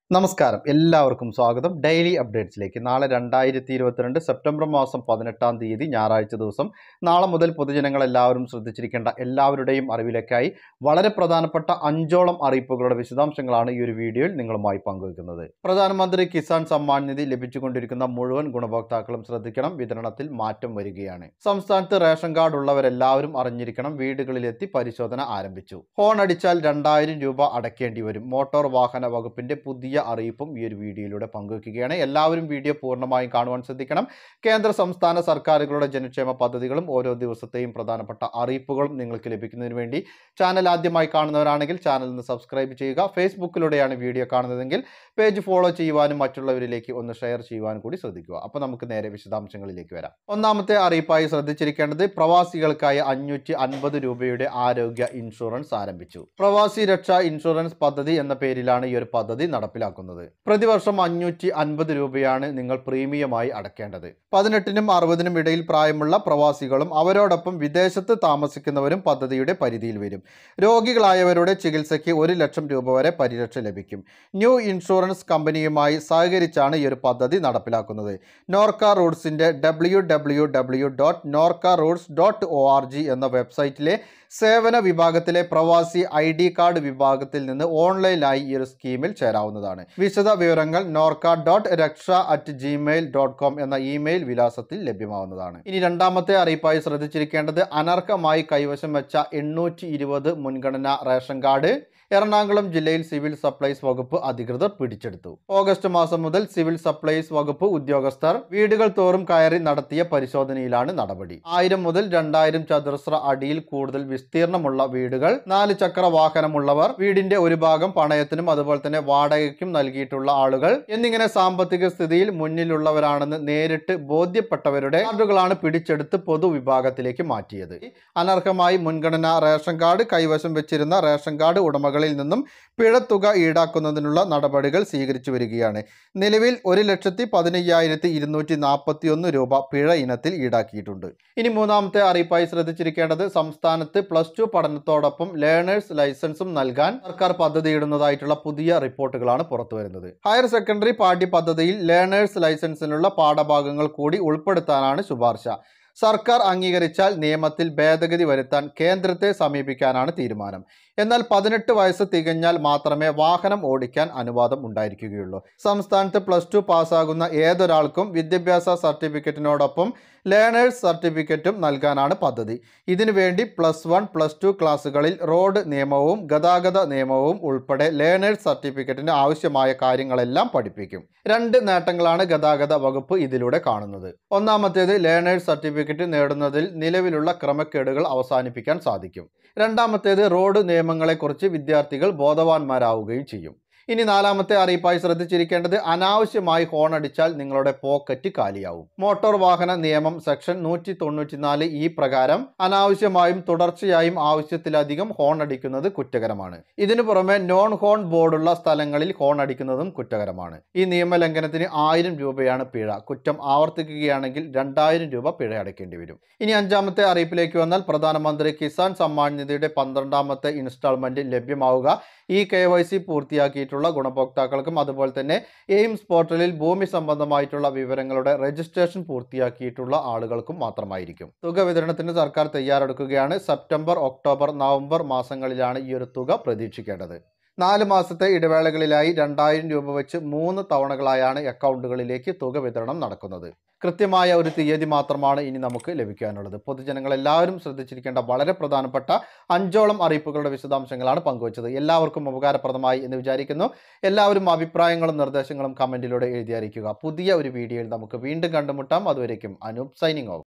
നമസ്കാരം എല്ലാവർക്കും സ്വാഗതം ഡെയിലി അപ്ഡേറ്റ്സിലേക്ക് നാളെ രണ്ടായിരത്തി ഇരുപത്തിരണ്ട് സെപ്റ്റംബർ മാസം പതിനെട്ടാം തീയതി ഞായറാഴ്ച ദിവസം നാളെ മുതൽ പൊതുജനങ്ങൾ എല്ലാവരും ശ്രദ്ധിച്ചിരിക്കേണ്ട എല്ലാവരുടെയും അറിവിലേക്കായി വളരെ പ്രധാനപ്പെട്ട അഞ്ചോളം അറിയിപ്പുകളുടെ വിശദാംശങ്ങളാണ് ഈ ഒരു വീഡിയോയിൽ നിങ്ങളുമായി പങ്കുവയ്ക്കുന്നത് പ്രധാനമന്ത്രി കിസാൻ സമ്മാൻ നിധി ലഭിച്ചുകൊണ്ടിരിക്കുന്ന മുഴുവൻ ഗുണഭോക്താക്കളും ശ്രദ്ധിക്കണം വിതരണത്തിൽ മാറ്റം വരികയാണ് സംസ്ഥാനത്ത് റേഷൻ കാർഡ് ഉള്ളവരെല്ലാവരും അറിഞ്ഞിരിക്കണം വീടുകളിലെത്തി പരിശോധന ആരംഭിച്ചു ഹോൺ അടിച്ചാൽ രണ്ടായിരം രൂപ അടയ്ക്കേണ്ടി വരും മോട്ടോർ വാഹന വകുപ്പിന്റെ പുതിയ അറിയിപ്പും ഈ ഒരു വീഡിയോയിലൂടെ പങ്കുവയ്ക്കുകയാണ് എല്ലാവരും വീഡിയോ പൂർണ്ണമായും കാണുവാൻ ശ്രദ്ധിക്കണം കേന്ദ്ര സംസ്ഥാന സർക്കാരുകളുടെ ജനക്ഷേമ പദ്ധതികളും ഓരോ ദിവസത്തെയും പ്രധാനപ്പെട്ട അറിയിപ്പുകളും നിങ്ങൾക്ക് ലഭിക്കുന്നതിന് വേണ്ടി ചാനൽ ആദ്യമായി കാണുന്നവരാണെങ്കിൽ ചാനൽ നിന്ന് സബ്സ്ക്രൈബ് ചെയ്യുക ഫേസ്ബുക്കിലൂടെയാണ് വീഡിയോ കാണുന്നതെങ്കിൽ പേജ് ഫോളോ ചെയ്യുവാനും മറ്റുള്ളവരിലേക്ക് ഒന്ന് ഷെയർ ചെയ്യുവാനും കൂടി ശ്രദ്ധിക്കുക അപ്പോൾ നമുക്ക് നേരെ വിശദാംശങ്ങളിലേക്ക് വരാം ഒന്നാമത്തെ അറിയിപ്പായി ശ്രദ്ധിച്ചിരിക്കേണ്ടത് പ്രവാസികൾക്കായി അഞ്ഞൂറ്റി അൻപത് രൂപയുടെ ആരോഗ്യ ഇൻഷുറൻസ് ആരംഭിച്ചു പ്രവാസി രക്ഷാ ഇൻഷുറൻസ് പദ്ധതി എന്ന പേരിലാണ് ഈ ഒരു പദ്ധതി നടപ്പിലാക്കുന്നത് പ്രതിവർഷം അഞ്ഞൂറ്റി അൻപത് രൂപയാണ് നിങ്ങൾ പ്രീമിയമായി അടക്കേണ്ടത് പതിനെട്ടിനും അറുപതിനും ഇടയിൽ പ്രായമുള്ള പ്രവാസികളും അവരോടൊപ്പം വിദേശത്ത് താമസിക്കുന്നവരും പദ്ധതിയുടെ പരിധിയിൽ വരും രോഗികളായവരുടെ ചികിത്സയ്ക്ക് ഒരു ലക്ഷം രൂപ വരെ പരിരക്ഷ ലഭിക്കും ന്യൂ ഇൻഷുറൻസ് കമ്പനിയുമായി സഹകരിച്ചാണ് ഈ ഒരു പദ്ധതി നടപ്പിലാക്കുന്നത് നോർക്ക റൂട്ട്സിന്റെ W W W dot Norka Roots dot O R G എന്ന വെബ്സൈറ്റിലെ സേവന വിഭാഗത്തിലെ പ്രവാസി ഐ ഡി കാർഡ് വിഭാഗത്തിൽ നിന്ന് ഓൺലൈനായി ഈ ഒരു സ്കീമിൽ ചേരാവുന്നതാണ് വിശദ വിവരങ്ങൾ Norka dot raksha at Gmail dot com എന്ന ഇമെയിൽ വിലാസത്തിൽ ലഭ്യമാവുന്നതാണ് ഇനി രണ്ടാമത്തെ അറിയിപ്പായി ശ്രദ്ധിച്ചിരിക്കേണ്ടത് അനർഹമായി കൈവശം വെച്ച എണ്ണൂറ്റി ഇരുപത് മുൻഗണന റേഷൻ കാർഡ് എറണാകുളം ജില്ലയിൽ സിവിൽ സപ്ലൈസ് വകുപ്പ് അധികൃതർ പിടിച്ചെടുത്തു ഓഗസ്റ്റ് മാസം മുതൽ സിവിൽ സപ്ലൈസ് വകുപ്പ് ഉദ്യോഗസ്ഥർ വീടുകൾ തോറും കയറി നടത്തിയ പരിശോധനയിലാണ് നടപടി ആയിരം മുതൽ രണ്ടായിരം ചതുരശ്ര അടിയിൽ കൂടുതൽ വിസ്തീർണമുള്ള വീടുകൾ നാല് ചക്ര വാഹനമുള്ളവർ വീടിന്റെ ഒരു ഭാഗം പണയത്തിനും അതുപോലെ തന്നെ വാടകയ്ക്കും നൽകിയിട്ടുള്ള ആളുകൾ എന്നിങ്ങനെ സാമ്പത്തിക സ്ഥിതിയിൽ മുന്നിലുള്ളവരാണെന്ന് നേരിട്ട് ബോധ്യപ്പെട്ടവരുടെ കാർഡുകളാണ് പിടിച്ചെടുത്ത് പൊതുവിഭാഗത്തിലേക്ക് മാറ്റിയത് അനർഹമായി മുൻഗണന റേഷൻ കാർഡ് കൈവശം വെച്ചിരുന്ന റേഷൻ കാർഡ് ഉടമകളിൽ നിന്നും പിഴത്തുക ഈടാക്കുന്നതിനുള്ള നടപടികൾ സ്വീകരിച്ചു വരികയാണ് നിലവിൽ ഒരു ലക്ഷത്തി പതിനയ്യായിരത്തി ഇരുന്നൂറ്റി നാൽപ്പത്തി ഒന്ന് രൂപ പിഴ ഇനത്തിൽ ഈടാക്കിയിട്ടുണ്ട് ഇനി മൂന്നാമത്തെ അറിയിപ്പായി ശ്രദ്ധിച്ചിരിക്കേണ്ടത് സംസ്ഥാനത്ത് പ്ലസ് ടു പഠനത്തോടൊപ്പം ലേണേഴ്സ് ലൈസൻസും നൽകാൻ സർക്കാർ പദ്ധതിയിടുന്നതായിട്ടുള്ള പുതിയ റിപ്പോർട്ടുകളാണ് പുറത്തുവരുന്നത് ഹയർ സെക്കൻഡറി പാഠ്യ പദ്ധതിയിൽ ലേണേഴ്സ് ലൈസൻസിനുള്ള പാഠഭാഗങ്ങൾ കൂടി ഉൾപ്പെടുത്താനാണ് ശുപാർശ സർക്കാർ അംഗീകരിച്ചാൽ നിയമത്തിൽ ഭേദഗതി വരുത്താൻ കേന്ദ്രത്തെ സമീപിക്കാനാണ് തീരുമാനം എന്നാൽ പതിനെട്ട് വയസ്സ് തികഞ്ഞാൽ മാത്രമേ വാഹനം ഓടിക്കാൻ അനുവാദം ഉണ്ടായിരിക്കുകയുള്ളൂ സംസ്ഥാനത്ത് പ്ലസ് ടു പാസ്സാകുന്ന ഏതൊരാൾക്കും വിദ്യാഭ്യാസ സർട്ടിഫിക്കറ്റിനോടൊപ്പം ലേണേഴ്സ് സർട്ടിഫിക്കറ്റും നൽകാനാണ് പദ്ധതി ഇതിനുവേണ്ടി പ്ലസ് വൺ പ്ലസ് ടു ക്ലാസ്സുകളിൽ റോഡ് നിയമവും ഗതാഗത നിയമവും ഉൾപ്പെടെ ലേണേഴ്സ് സർട്ടിഫിക്കറ്റിന് ആവശ്യമായ കാര്യങ്ങളെല്ലാം പഠിപ്പിക്കും രണ്ട് നേട്ടങ്ങളാണ് ഗതാഗത വകുപ്പ് ഇതിലൂടെ കാണുന്നത് ഒന്നാമത്തേത് ലേണേഴ്സ് സർട്ടിഫിക്കറ്റ് നേടുന്നതിൽ നിലവിലുള്ള ക്രമക്കേടുകൾ അവസാനിപ്പിക്കാൻ സാധിക്കും രണ്ടാമത്തേത് റോഡ് നിയമങ്ങളെക്കുറിച്ച് വിദ്യാർത്ഥികൾ ബോധവാന്മാരാവുകയും ചെയ്യും ഇനി നാലാമത്തെ അറിയിപ്പായി ശ്രദ്ധിച്ചിരിക്കേണ്ടത് അനാവശ്യമായി ഹോൺ അടിച്ചാൽ നിങ്ങളുടെ പോക്കറ്റ് കാലിയാവും മോട്ടോർ വാഹന നിയമം സെക്ഷൻ നൂറ്റി തൊണ്ണൂറ്റിനാല് ഈ പ്രകാരം അനാവശ്യമായും തുടർച്ചയായും ആവശ്യത്തിലധികം ഹോൺ അടിക്കുന്നത് കുറ്റകരമാണ് ഇതിനു പുറമെ നോൺ ഹോൺ ബോർഡുള്ള സ്ഥലങ്ങളിൽ ഹോൺ അടിക്കുന്നതും കുറ്റകരമാണ് ഈ നിയമലംഘനത്തിന് ആയിരം രൂപയാണ് പിഴ കുറ്റം ആവർത്തിക്കുകയാണെങ്കിൽ രണ്ടായിരം രൂപ പിഴ അടയ്ക്കേണ്ടി വരും ഇനി അഞ്ചാമത്തെ അറിയിപ്പിലേക്ക് വന്നാൽ പ്രധാനമന്ത്രി കിസാൻ സമ്മാൻ നിധിയുടെ പന്ത്രണ്ടാമത്തെ ഇൻസ്റ്റാൾമെന്റ് ലഭ്യമാവുക ഈ കെ വൈ സി പൂർത്തിയാക്കിയിട്ടുള്ള ഗുണഭോക്താക്കൾക്കും അതുപോലെ തന്നെ എയിംസ് പോർട്ടലിൽ ഭൂമി സംബന്ധമായിട്ടുള്ള വിവരങ്ങളുടെ രജിസ്ട്രേഷൻ പൂർത്തിയാക്കിയിട്ടുള്ള ആളുകൾക്കും മാത്രമായിരിക്കും തുക വിതരണത്തിന് സർക്കാർ തയ്യാറെടുക്കുകയാണ് സെപ്റ്റംബർ ഒക്ടോബർ നവംബർ മാസങ്ങളിലാണ് ഈ ഒരു തുക പ്രതീക്ഷിക്കേണ്ടത് നാല് മാസത്തെ ഇടവേളകളിലായി രണ്ടായിരം രൂപ വെച്ച് മൂന്ന് തവണകളായാണ് അക്കൗണ്ടുകളിലേക്ക് തുക വിതരണം നടക്കുന്നത് കൃത്യമായ ഒരു തീയതി മാത്രമാണ് ഇനി നമുക്ക് ലഭിക്കാനുള്ളത് പൊതുജനങ്ങൾ എല്ലാവരും ശ്രദ്ധിച്ചിരിക്കേണ്ട വളരെ പ്രധാനപ്പെട്ട അഞ്ചോളം അറിയിപ്പുകളുടെ വിശദാംശങ്ങളാണ് പങ്കുവച്ചത് എല്ലാവർക്കും ഉപകാരപ്രദമായി എന്ന് വിചാരിക്കുന്നു എല്ലാവരും അഭിപ്രായങ്ങളും നിർദ്ദേശങ്ങളും കമൻറ്റിലൂടെ എഴുതി അറിയിക്കുക പുതിയ ഒരു വീഡിയോയിൽ നമുക്ക് വീണ്ടും കണ്ടുമുട്ടാം അതുവരേക്കും അനൂപ് സൈനിങ് ഓഫ്